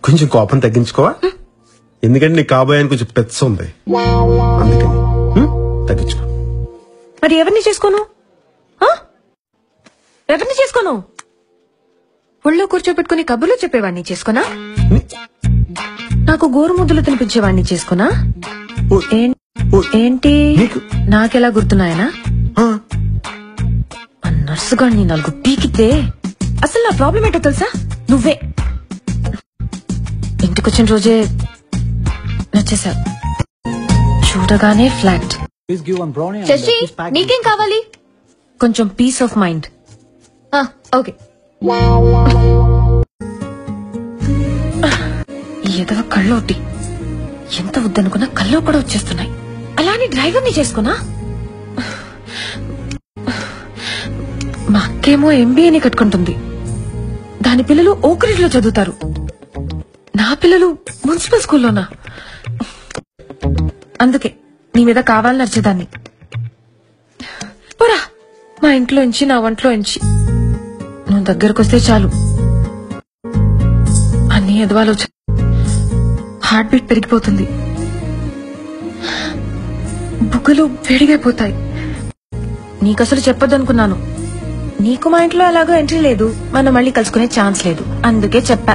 కొంచెం కోపం తగ్గించుకోవా ఎందుకంటే నీ కాబోయానికి కొంచెం పెచ్చ ఉంది అందుకని హ్మ్? తగ్గించుకో మరి ఎవరిని చేసుకోను ఆ? ఎవరిని చేసుకోను ఒళ్ళో కూర్చోబెట్టుకుని కబుర్లు చెప్పేవాడిని చేసుకోనా నాకు గోరు ముద్దలు తినిపించేవాడిని చేసుకోనా ఓ, ఏం- ఓ, ఏంటి నీకు- నాకెలా గుర్తున్నాయనా ఆ, ఆ నర్సు గారిని నాలుగు పీకితే అసలు నా ప్రాబ్లం ఏంటో తెలుసా నువ్వే ఇంటికొచ్చిన రోజే నచ్చేసా చూడగానే flat Please give one brownie and Shashi uh, please pack నీకేం కావాలి కొంచెం పీస్ ఆఫ్ మైండ్ ఆ, ఓకే ఈ ఎదవ కళ్ళోటి ఎంత వద్దనుకున్నా కల్లో కూడా వచ్చేస్తున్నాయి అలానే డ్రైవర్ని చేసుకున్నా మా అక్కేమో ఎంబీఏని కట్టుకుంటుంది దాని పిల్లలు ఓకరిలో చదువుతారు నా పిల్లలు మున్సిపల్ స్కూల్లోనా అందుకే నీ మీద కావాలని నచ్చేదాన్ని పోరా మా ఇంట్లో ఇంచి నా ఒంట్లో ఇంచి నువ్వు దగ్గరకొస్తే చాలు అన్ని ఎదవాలో హార్ట్ బీట్ పెరిగిపోతుంది బుగ్గలు వేడిగైపోతాయి నీకసలు చెప్పొద్దనుకున్నాను నీకు మా ఇంట్లో ఎలాగో ఎంట్రీ లేదు మనం మళ్ళీ కలుసుకునే ఛాన్స్ లేదు అందుకే చెప్పా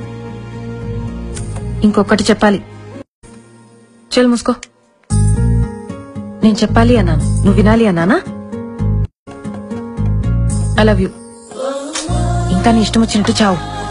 ఇంకొకటి చెప్పాలి చెల్ మూసుకో నేను చెప్పాలి అన్నాను నువ్వు వినాలి అన్నానా ఐ లవ్ యూ ఇంకా నీ ఇష్టం వచ్చినట్టు చావు